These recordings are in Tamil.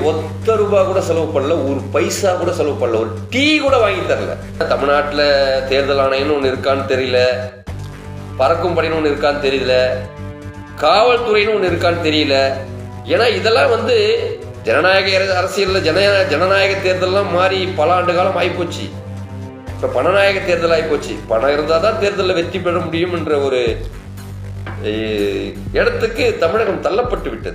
ஒத்த ரூபா கூட செலவு பண்ணல ஒரு பைசா கூட செலவு பண்ணல ஒரு டீ கூட வாங்கி தரல தமிழ்நாட்டில் தேர்தல் ஆணையம்னு ஒன்று இருக்கான்னு தெரியல பறக்கும் படைன்னு ஒன்று இருக்கான்னு தெரியல காவல்துறைன்னு ஒன்று இருக்கான்னு தெரியல ஏன்னா இதெல்லாம் வந்து ஜனநாயக அர- அரசியல்ல ஜன ஜனநாயக தேர்தல்லாம் மாறி பல ஆண்டு காலம் ஆகிப்போச்சு இப்போ பணநாயக தேர்தல் ஆகிப்போச்சு பணம் இருந்தால் தான் தேர்தலில் வெற்றி பெற முடியும் என்ற ஒரு அஹ், இடத்துக்கு தமிழகம் தள்ளப்பட்டு விட்டது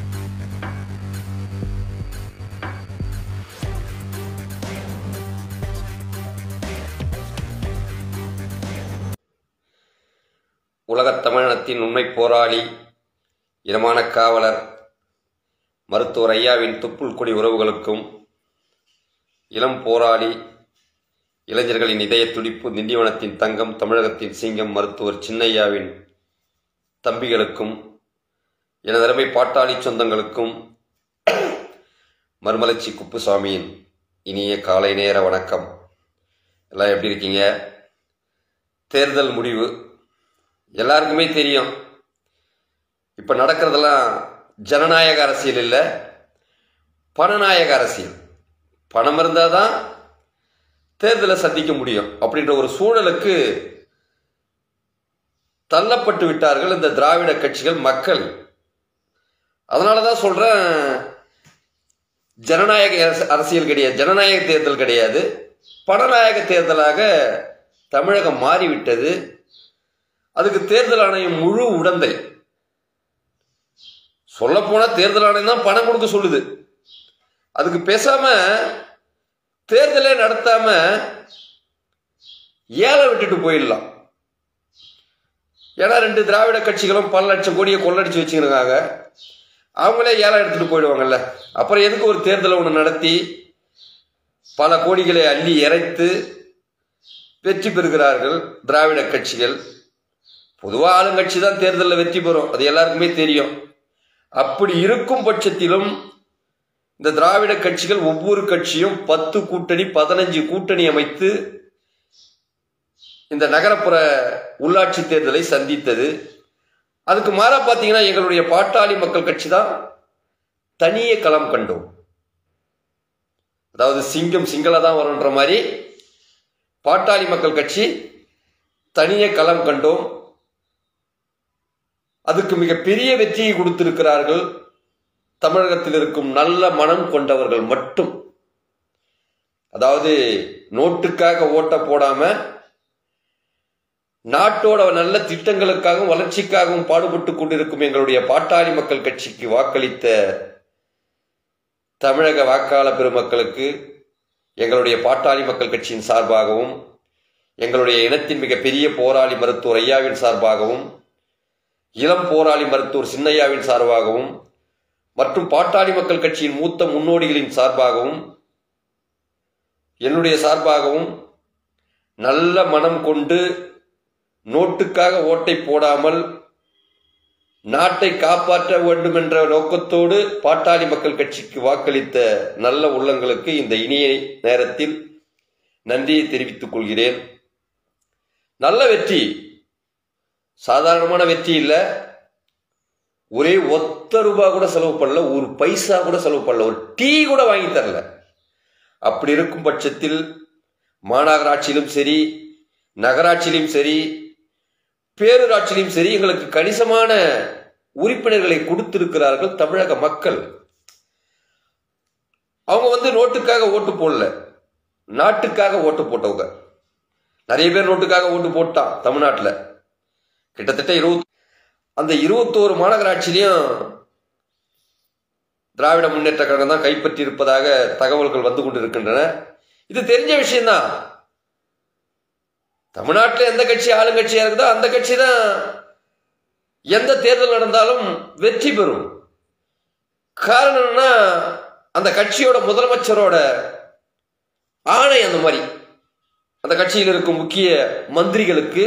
உலகத் தமிழினத்தின் உண்மை போராளி இனமான காவலர் மருத்துவர் ஐயாவின் துப்புள் கொடி உறவுகளுக்கும் இளம் போராளி இளைஞர்களின் இதய துடிப்பு திண்டிவனத்தின் தங்கம் தமிழகத்தின் சிங்கம் மருத்துவர் சின்னையாவின் தம்பிகளுக்கும் எனதருமை பாட்டாளி சொந்தங்களுக்கும் மறுமலர்ச்சி குப்புசாமியின் இனிய காலை நேர வணக்கம் எல்லாம் எப்படி இருக்கீங்க தேர்தல் முடிவு எல்லாருக்குமே தெரியும் இப்போ நடக்கிறதெல்லாம் ஜனநாயக அரசியல் இல்லை பணநாயக அரசியல் பணம் இருந்தால் தான் தேர்தலை சந்திக்க முடியும் அப்படின்ற ஒரு சூழலுக்கு தள்ளப்பட்டு விட்டார்கள் இந்த திராவிட கட்சிகள் மக்கள் அதனால தான் சொல்கிறேன் ஜனநாயக அரச- அரசியல் கிடையாது ஜனநாயக தேர்தல் கிடையாது பணநாயக தேர்தலாக தமிழகம் மாறிவிட்டது அதுக்கு தேர்தல் ஆணையம் முழு உடந்தை சொல்லப்போனா தேர்தல் ஆணையம் தான் பணம் கொடுக்க சொல்லுது அதுக்கு பேசாம தேர்தலே நடத்தாம ஏழை விட்டுட்டு போயிடலாம் ஏன்னா ரெண்டு திராவிட கட்சிகளும் பல லட்சம் கோடியை கொள்ளடிச்சு வச்சுருக்காங்க அவங்களே ஏழை எடுத்துட்டு போயிடுவாங்கல்ல அப்புறம் எதுக்கு ஒரு தேர்தலை ஒன்று நடத்தி பல கோடிகளை அள்ளி இறைத்து வெற்றி பெறுகிறார்கள் திராவிட கட்சிகள் பொதுவாக ஆளுங்கட்சி தான் தேர்தலில் வெற்றி பெறும் அது எல்லாருக்குமே தெரியும் அப்படி இருக்கும் பட்சத்திலும் இந்த திராவிட கட்சிகள் ஒவ்வொரு கட்சியும் பத்து கூட்டணி பதினஞ்சு கூட்டணி அமைத்து இந்த நகரப்புற உள்ளாட்சி தேர்தலை சந்தித்தது அதுக்கு மாறா பார்த்தீங்கன்னா எங்களுடைய பாட்டாளி மக்கள் கட்சி தான் தனியே களம் கண்டோம் அதாவது சிங்கம் சிங்கள தான் வரும்ன்ற மாதிரி பாட்டாளி மக்கள் கட்சி தனியே களம் கண்டோம் அதுக்கு மிக பெரிய வெற்றியை கொடுத்திருக்கிறார்கள் தமிழகத்தில் இருக்கும் நல்ல மனம் கொண்டவர்கள் மட்டும் அதாவது நோட்டுக்காக ஓட்ட போடாம நாட்டோட நல்ல திட்டங்களுக்காகவும் வளர்ச்சிக்காகவும் பாடுபட்டு கொண்டிருக்கும் எங்களுடைய பாட்டாளி மக்கள் கட்சிக்கு வாக்களித்த தமிழக வாக்காளர் பெருமக்களுக்கு எங்களுடைய பாட்டாளி மக்கள் கட்சியின் சார்பாகவும் எங்களுடைய இனத்தின் மிக பெரிய போராளி மருத்துவர் ஐயாவின் சார்பாகவும் இளம் போராளி மருத்துவர் சின்னையாவின் சார்பாகவும் மற்றும் பாட்டாளி மக்கள் கட்சியின் மூத்த முன்னோடிகளின் சார்பாகவும் என்னுடைய சார்பாகவும் நல்ல மனம் கொண்டு நோட்டுக்காக ஓட்டை போடாமல் நாட்டை காப்பாற்ற வேண்டும் என்ற நோக்கத்தோடு பாட்டாளி மக்கள் கட்சிக்கு வாக்களித்த நல்ல உள்ளங்களுக்கு இந்த இனிய நேரத்தில் நன்றியை தெரிவித்துக் கொள்கிறேன் நல்ல வெற்றி சாதாரணமான வெற்றி இல்லை ஒரே ஒத்த ரூபா கூட செலவு பண்ணல ஒரு பைசா கூட செலவு பண்ணல ஒரு டீ கூட வாங்கி தரல அப்படி இருக்கும் பட்சத்தில் மாநகராட்சியிலும் சரி நகராட்சியிலும் சரி பேரூராட்சியிலும் சரி எங்களுக்கு கணிசமான உறுப்பினர்களை கொடுத்திருக்கிறார்கள் தமிழக மக்கள் அவங்க வந்து நோட்டுக்காக ஓட்டு போடல நாட்டுக்காக ஓட்டு போட்டவங்க நிறைய பேர் நோட்டுக்காக ஓட்டு போட்டான் தமிழ்நாட்டில் கிட்டத்தட்ட இருபத் அந்த இருபத்தோரு மாநகராட்சியிலையும் திராவிட முன்னேற்ற கழகம் தான் கைப்பற்றி இருப்பதாக தகவல்கள் வந்து கொண்டிருக்கின்றன இது தெரிஞ்ச விஷயம்தான் தமிழ்நாட்டில் எந்த கட்சி ஆளுங்கட்சியா இருக்குதோ அந்த கட்சி தான் எந்த தேர்தல் நடந்தாலும் வெற்றி பெறும் காரணம் என்னன்னா அந்த கட்சியோட முதலமைச்சரோட ஆணை அந்த மாதிரி அந்த கட்சியில் இருக்கும் முக்கிய மந்திரிகளுக்கு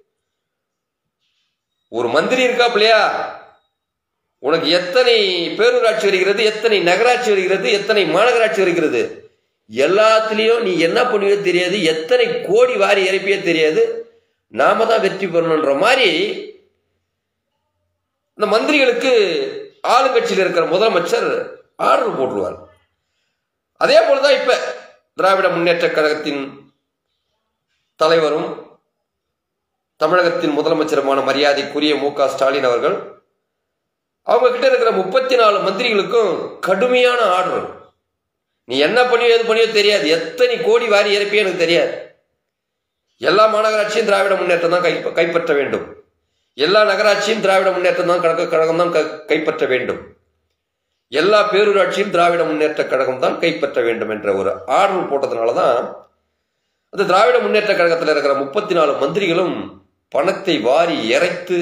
ஒரு மந்திரி இருக்காப்லையா உனக்கு எத்தனை பேரூராட்சி வருகிறது எத்தனை நகராட்சி வருகிறது எத்தனை மாநகராட்சி வருகிறது எல்லாத்துலேயும் நீ என்ன பண்ணுவியோ தெரியாது எத்தனை கோடி வாரி இறைப்பியோ தெரியாது நாம தான் வெற்றி பெறணுன்ற மாதிரி இந்த மந்திரிகளுக்கு ஆளுங்கட்சியில் இருக்கிற முதலமைச்சர் ஆர்டர் போட்டுருவார் அதே போலதான் இப்ப திராவிட முன்னேற்ற கழகத்தின் தலைவரும் தமிழகத்தின் முதலமைச்சருமான மரியாதைக்குரிய மு க ஸ்டாலின் அவர்கள் அவங்க கிட்ட இருக்கிற முப்பத்தி நாலு மந்திரிகளுக்கும் கடுமையான ஆர்டர் நீ என்ன பண்ணியோ எது பண்ணியோ தெரியாது எத்தனை கோடி வாரி இறப்பியோ எனக்கு தெரியாது எல்லா மாநகராட்சியும் திராவிட முன்னேற்றம் தான் கை கைப்பற்ற வேண்டும் எல்லா நகராட்சியும் திராவிட முன்னேற்றம் தான் கழக கழகம் தான் க- கைப்பற்ற வேண்டும் எல்லா பேரூராட்சியும் திராவிட முன்னேற்ற கழகம் தான் கைப்பற்ற வேண்டும் என்ற ஒரு ஆர்டர் போட்டதுனால தான் அந்த திராவிட முன்னேற்ற கழகத்தில் இருக்கிற முப்பத்தி நாலு மந்திரிகளும் பணத்தை வாரி இறைத்து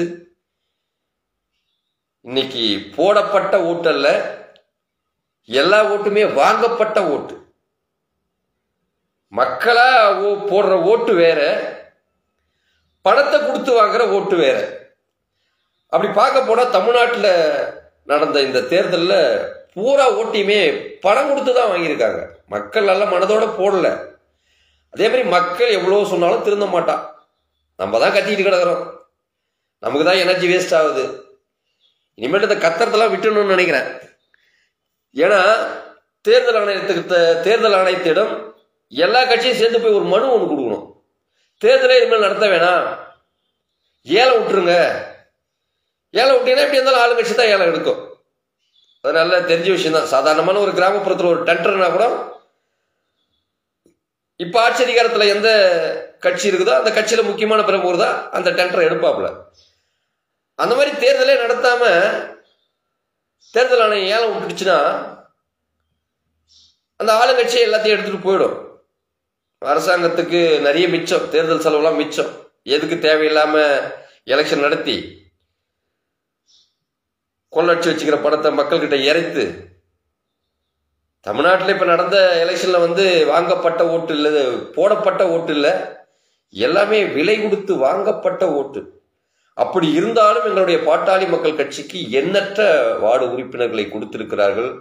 இன்னைக்கு போடப்பட்ட ஓட்டல்ல எல்லா ஓட்டுமே வாங்கப்பட்ட ஓட்டு மக்களா ஓ- போடுற ஓட்டு வேற பணத்தை கொடுத்து வாங்குற ஓட்டு வேற அப்படி பார்க்க போனா தமிழ்நாட்டில் நடந்த இந்த தேர்தலில் பூரா ஓட்டியுமே பணம் கொடுத்து தான் வாங்கியிருக்காங்க மக்கள் நல்ல மனதோட போடல அதே மாதிரி மக்கள் எவ்வளோ சொன்னாலும் திருந்த மாட்டான் நம்ம தான் கத்திக்கிட்டு கிடக்குறோம் நமக்கு தான் எனர்ஜி வேஸ்ட் ஆகுது இனிமேட்டு இந்த கத்துறதெல்லாம் விட்டுணும்னு நினைக்கிறேன் ஏன்னா தேர்தல் ஆணையத்துக்கு த- தேர்தல் ஆணையத்திடம் எல்லா கட்சியும் சேர்ந்து போய் ஒரு மனு ஒன்று கொடுக்கணும் தேர்தலே இனிமேல் நடத்த வேணாம் ஏலம் விட்டுருங்க ஏலம் விட்டீங்கன்னா எப்படி இருந்தாலும் ஆளுங்கட்சி தான் ஏலம் எடுக்கும் அது நல்ல தெரிஞ்ச விஷயம் தான் சாதாரணமான ஒரு கிராமப்புறத்தில் ஒரு டெண்டர்னா கூட இப்போ ஆட்சி அதிகாரத்தில் எந்த கட்சி இருக்குதோ அந்த கட்சியில் முக்கியமான பிரமுகர் தான் அந்த டெண்டரை எடுப்பாப்புல அந்த மாதிரி தேர்தலே நடத்தாம தேர்தல் ஆணையம் ஏலம் விட்டுடுச்சுன்னா அந்த ஆளுங்கட்சி எல்லாத்தையும் எடுத்துட்டு போயிடும் அரசாங்கத்துக்கு நிறைய மிச்சம் தேர்தல் செலவுலாம் மிச்சம் எதுக்கு தேவையில்லாம எலெக்ஷன் நடத்தி கொள்ளடிச்சு வச்சுக்கிற பணத்தை மக்கள்கிட்ட இறைத்து தமிழ்நாட்டில் இப்போ நடந்த எலெக்ஷன்ல வந்து வாங்கப்பட்ட ஓட்டு இல்லை போடப்பட்ட ஓட்டு இல்லை எல்லாமே விலை கொடுத்து வாங்கப்பட்ட ஓட்டு அப்படி இருந்தாலும் எங்களுடைய பாட்டாளி மக்கள் கட்சிக்கு எண்ணற்ற வார்டு உறுப்பினர்களை கொடுத்திருக்கிறார்கள்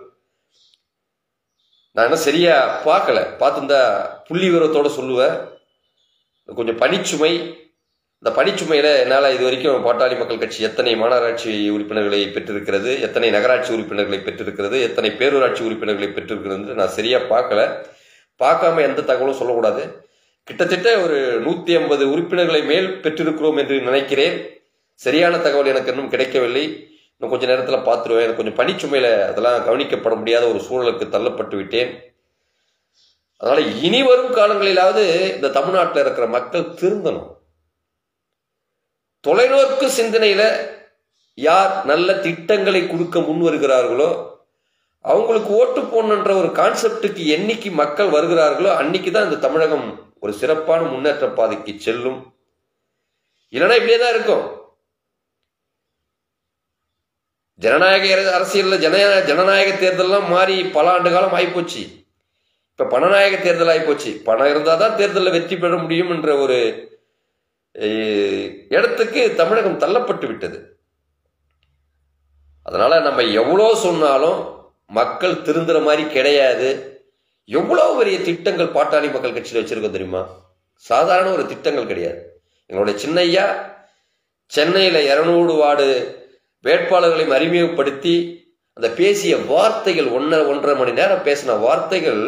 நான் என்ன சரியா பார்க்கல பார்த்துருந்தா புள்ளி விவரத்தோட சொல்லுவேன் கொஞ்சம் பணிச்சுமை இந்த பணிச்சுமையில என்னால் இது வரைக்கும் பாட்டாளி மக்கள் கட்சி எத்தனை மாநகராட்சி உறுப்பினர்களை பெற்றிருக்கிறது எத்தனை நகராட்சி உறுப்பினர்களை பெற்றிருக்கிறது எத்தனை பேரூராட்சி உறுப்பினர்களை பெற்றிருக்கிறது நான் சரியா பார்க்கல பார்க்காம எந்த தகவலும் சொல்லக்கூடாது கிட்டத்தட்ட ஒரு நூத்தி ஐம்பது உறுப்பினர்களை மேல் பெற்றிருக்கிறோம் என்று நினைக்கிறேன் சரியான தகவல் எனக்கு இன்னும் கிடைக்கவில்லை இன்னும் கொஞ்ச நேரத்தில் பார்த்துருவேன் எனக்கு கொஞ்சம் பணிச்சுமையில அதெல்லாம் கவனிக்கப்பட முடியாத ஒரு சூழலுக்கு தள்ளப்பட்டு விட்டேன் அதனால இனி வரும் காலங்களிலாவது இந்த தமிழ்நாட்டில் இருக்கிற மக்கள் திருந்தணும் தொலைநோக்கு சிந்தனையில யார் நல்ல திட்டங்களை கொடுக்க முன் வருகிறார்களோ அவங்களுக்கு ஓட்டு போடணுன்ற ஒரு கான்செப்டுக்கு என்னைக்கு மக்கள் வருகிறார்களோ அன்னைக்கு தான் இந்த தமிழகம் ஒரு சிறப்பான முன்னேற்ற பாதைக்கு செல்லும் இல்லைன்னா இப்படியே தான் இருக்கும் ஜனநாயக அர- அரசியல்ல ஜன ஜனநாயக தேர்தல்லாம் மாறி பல ஆண்டு காலம் ஆயிப்போச்சு இப்ப பணநாயக தேர்தல் ஆயிப்போச்சு பணம் இருந்தால் தான் தேர்தலில் வெற்றி பெற முடியும் என்ற ஒரு அஹ், இடத்துக்கு தமிழகம் தள்ளப்பட்டு விட்டது அதனால நம்ம எவ்வளோ சொன்னாலும் மக்கள் திருந்துற மாதிரி கிடையாது எவ்வளோ பெரிய திட்டங்கள் பாட்டாளி மக்கள் கட்சியில் வச்சிருக்கோம் தெரியுமா சாதாரண ஒரு திட்டங்கள் கிடையாது எங்களுடைய சின்னையா சென்னையில் இரநூறு வார்டு வேட்பாளர்களை அறிமுகப்படுத்தி அந்த பேசிய வார்த்தைகள் ஒன்றரை ஒன்றரை மணி நேரம் பேசின வார்த்தைகள்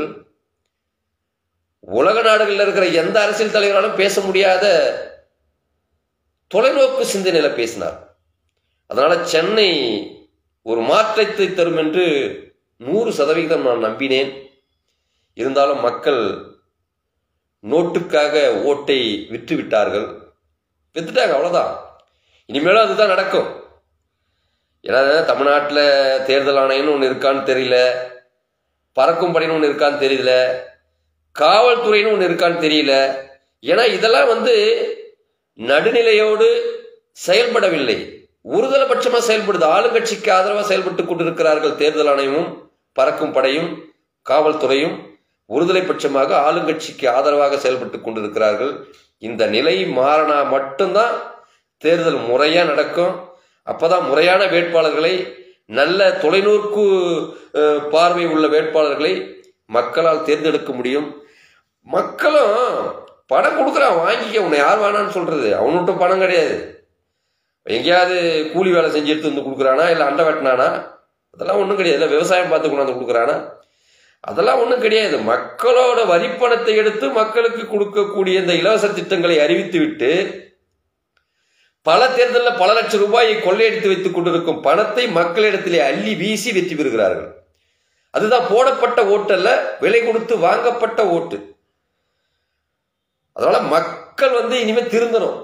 உலக நாடுகளில் இருக்கிற எந்த அரசியல் தலைவராலும் பேச முடியாத தொலைநோக்கு சிந்தனையில பேசினார் அதனால சென்னை ஒரு மாற்றத்தை தரும் என்று நூறு சதவிகிதம் நான் நம்பினேன் இருந்தாலும் மக்கள் நோட்டுக்காக ஓட்டை விற்று விட்டார்கள் வித்துட்டாங்க அவ்வளவுதான் இனிமேலும் அதுதான் நடக்கும் ஏன்னா தமிழ்நாட்டில் தேர்தல் ஆணையம்னு ஒன்று இருக்கான்னு தெரியல பறக்கும் படைன்னு ஒன்று இருக்கான்னு தெரியல காவல்துறைன்னு ஒன்று இருக்கான்னு தெரியல ஏன்னா இதெல்லாம் வந்து நடுநிலையோடு செயல்படவில்லை ஒருதலை பட்சமா செயல்படுது ஆளுங்கட்சிக்கு ஆதரவாக செயல்பட்டு கொண்டிருக்கிறார்கள் தேர்தல் ஆணையமும் பறக்கும் படையும் காவல்துறையும் ஒருதலை பட்சமாக ஆளுங்கட்சிக்கு ஆதரவாக செயல்பட்டு கொண்டிருக்கிறார்கள் இந்த நிலை மாறினா மட்டும்தான் தேர்தல் முறையா நடக்கும் அப்பதான் முறையான வேட்பாளர்களை நல்ல தொலைநோக்கு அஹ், பார்வை உள்ள வேட்பாளர்களை மக்களால் தேர்ந்தெடுக்க முடியும் மக்களும் பணம் கொடுக்குறான் வாங்கிக்க உன்னை யார் வேணான்னு சொல்றது அவனுகிட்ட பணம் கிடையாது எங்கேயாவது கூலி வேலை செஞ்சு எடுத்து வந்து கொடுக்குறானா இல்லை அண்டை வெட்டினானா அதெல்லாம் ஒன்றும் கிடையாது இல்லை விவசாயம் பார்த்து கொண்டாந்து கொடுக்குறானா அதெல்லாம் ஒன்றும் கிடையாது மக்களோட வரிப்பணத்தை எடுத்து மக்களுக்கு கொடுக்கக்கூடிய இந்த இலவச திட்டங்களை அறிவித்து விட்டு பல தேர்தலில் பல லட்சம் ரூபாயை கொள்ளையடித்து வைத்துக் கொண்டிருக்கும் பணத்தை மக்களிடத்திலே அள்ளி வீசி வெற்றி பெறுகிறார்கள் அதுதான் போடப்பட்ட ஓட்டு அல்ல விலை கொடுத்து வாங்கப்பட்ட ஓட்டு அதனால மக்கள் வந்து இனிமே திருந்தணும்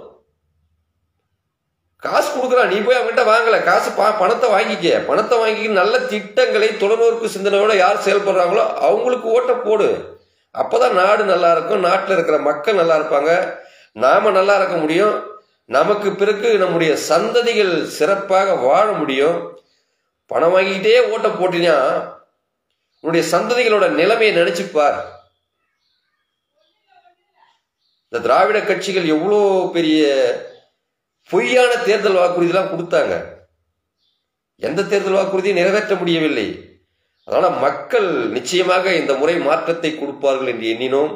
காசு கொடுக்குறான் நீ போய் அவங்ககிட்ட வாங்கல காசு பா பணத்தை வாங்கிக்க பணத்தை வாங்கி நல்ல திட்டங்களை தொலைநோக்கு சிந்தனையோட யார் செயல்படுறாங்களோ அவங்களுக்கு ஓட்டை போடு அப்பதான் நாடு நல்லா இருக்கும் நாட்டில் இருக்கிற மக்கள் நல்லா இருப்பாங்க நாம நல்லா இருக்க முடியும் நமக்கு பிறகு நம்முடைய சந்ததிகள் சிறப்பாக வாழ முடியும் பணம் வாங்கிக்கிட்டே ஓட்டை போட்டினா உன்னுடைய சந்ததிகளோட நிலைமையை நினைச்சுப்பார் இந்த திராவிட கட்சிகள் எவ்வளோ பெரிய பொய்யான தேர்தல் வாக்குறுதிலாம் கொடுத்தாங்க எந்த தேர்தல் வாக்குறுதியும் நிறைவேற்ற முடியவில்லை அதனால மக்கள் நிச்சயமாக இந்த முறை மாற்றத்தை கொடுப்பார்கள் என்று எண்ணினோம்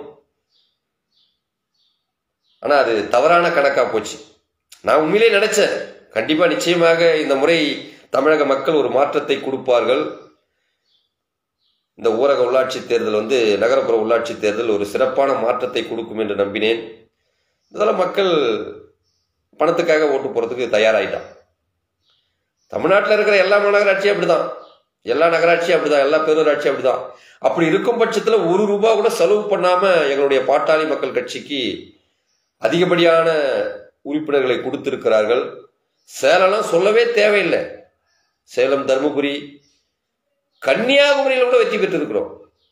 ஆனா அது தவறான கணக்கா போச்சு நான் உண்மையிலே நினைச்சேன் கண்டிப்பா நிச்சயமாக இந்த முறை தமிழக மக்கள் ஒரு மாற்றத்தை கொடுப்பார்கள் இந்த ஊரக உள்ளாட்சி தேர்தல் வந்து நகரப்புற உள்ளாட்சி தேர்தல் ஒரு சிறப்பான மாற்றத்தை கொடுக்கும் என்று நம்பினேன் இதெல்லாம் மக்கள் பணத்துக்காக ஓட்டு போறதுக்கு தயாராயிட்டான் தமிழ்நாட்டில் இருக்கிற எல்லா மாநகராட்சியும் அப்படிதான் எல்லா நகராட்சியும் அப்படிதான் எல்லா பேரூராட்சியும் அப்படிதான் அப்படி இருக்கும் பட்சத்தில் ஒரு ரூபாய் கூட செலவு பண்ணாம எங்களுடைய பாட்டாளி மக்கள் கட்சிக்கு அதிகப்படியான உறுப்பினர்களை கொடுத்திருக்கிறார்கள் சேலம்லாம் சொல்லவே தேவையில்லை சேலம் தருமபுரி கன்னியாகுமரியில் கூட வெற்றி பெற்றிருக்கிறோம்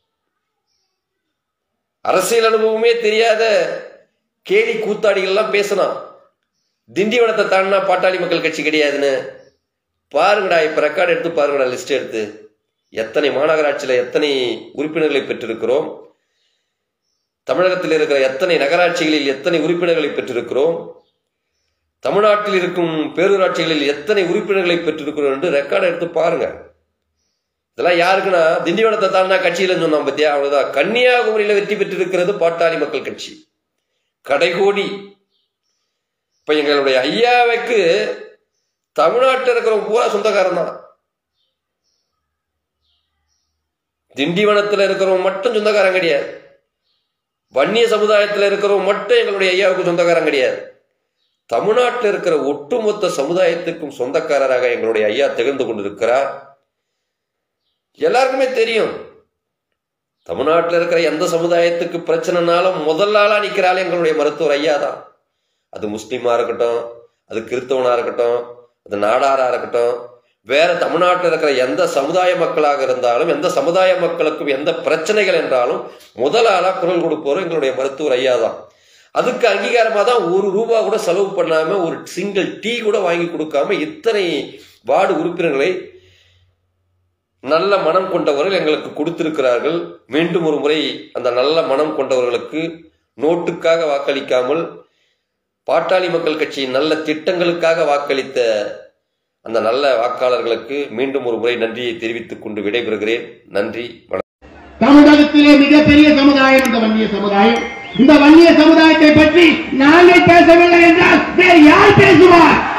அரசியல் அனுபவமே தெரியாத கேலி கூத்தாடிகள்லாம் பேசினான் திண்டிவனத்தை தாண்டினா பாட்டாளி மக்கள் கட்சி கிடையாதுன்னு பாருங்கடா இப்ப ரெக்கார்டு எடுத்து பாருங்கடா லிஸ்ட் எடுத்து எத்தனை மாநகராட்சியில் எத்தனை உறுப்பினர்களை பெற்றிருக்கிறோம் தமிழகத்தில் இருக்கிற எத்தனை நகராட்சிகளில் எத்தனை உறுப்பினர்களை பெற்றிருக்கிறோம் தமிழ்நாட்டில் இருக்கும் பேரூராட்சிகளில் எத்தனை உறுப்பினர்களை பெற்றிருக்கிறோம் என்று ரெக்கார்டு எடுத்து பாருங்க இதெல்லாம் யாருக்குன்னா திண்டிவனத்தை தாண்டா கட்சியில சொன்னான் பத்தியா அவ்வளவுதான் கன்னியாகுமரியில வெற்றி பெற்றிருக்கிறது பாட்டாளி மக்கள் கட்சி கடைகோடி இப்ப எங்களுடைய ஐயாவுக்கு தமிழ்நாட்டில் இருக்கிறவங்க பூரா சொந்தக்காரன் தான் திண்டிவனத்தில் இருக்கிறவங்க மட்டும் சொந்தக்காரன் கிடையாது வன்னிய சமுதாயத்தில் இருக்கிறவங்க மட்டும் எங்களுடைய ஐயாவுக்கு சொந்தக்காரன் கிடையாது தமிழ்நாட்டில் இருக்கிற ஒட்டுமொத்த சமுதாயத்துக்கும் சொந்தக்காரராக எங்களுடைய ஐயா திகழ்ந்து கொண்டிருக்கிறார் எல்லாருக்குமே தெரியும் தமிழ்நாட்டில் இருக்கிற எந்த சமுதாயத்துக்கு பிரச்சனைனாலும் முதல் ஆளா நிற்கிறாள் எங்களுடைய மருத்துவர் ஐயா தான் அது முஸ்லீமா இருக்கட்டும் அது கிறிஸ்தவனா இருக்கட்டும் அது நாடாரா இருக்கட்டும் வேற தமிழ்நாட்டில் இருக்கிற எந்த சமுதாய மக்களாக இருந்தாலும் எந்த சமுதாய மக்களுக்கும் எந்த பிரச்சனைகள் என்றாலும் முதல் ஆளா குரல் கொடுப்போரும் எங்களுடைய மருத்துவர் ஐயா தான் அதுக்கு அங்கீகாரமாக தான் ஒரு ரூபா கூட செலவு பண்ணாம ஒரு சிங்கிள் டீ கூட வாங்கி கொடுக்காம இத்தனை வார்டு உறுப்பினர்களை நல்ல மனம் கொண்டவர்கள் எங்களுக்கு கொடுத்திருக்கிறார்கள் மீண்டும் ஒரு முறை அந்த நல்ல மனம் கொண்டவர்களுக்கு நோட்டுக்காக வாக்களிக்காமல் பாட்டாளி மக்கள் கட்சியின் நல்ல திட்டங்களுக்காக வாக்களித்த அந்த நல்ல வாக்காளர்களுக்கு மீண்டும் ஒரு முறை நன்றியை தெரிவித்துக் கொண்டு விடைபெறுகிறேன் நன்றி வணக்கம் தமிழகத்திலே மிகப்பெரிய சமுதாயம் இந்த வன்னிய சமுதாயம் இந்த வன்னிய சமுதாயத்தை பற்றி நாங்கள் பேசவில்லை என்றால் வேறு யார் பேசுவார்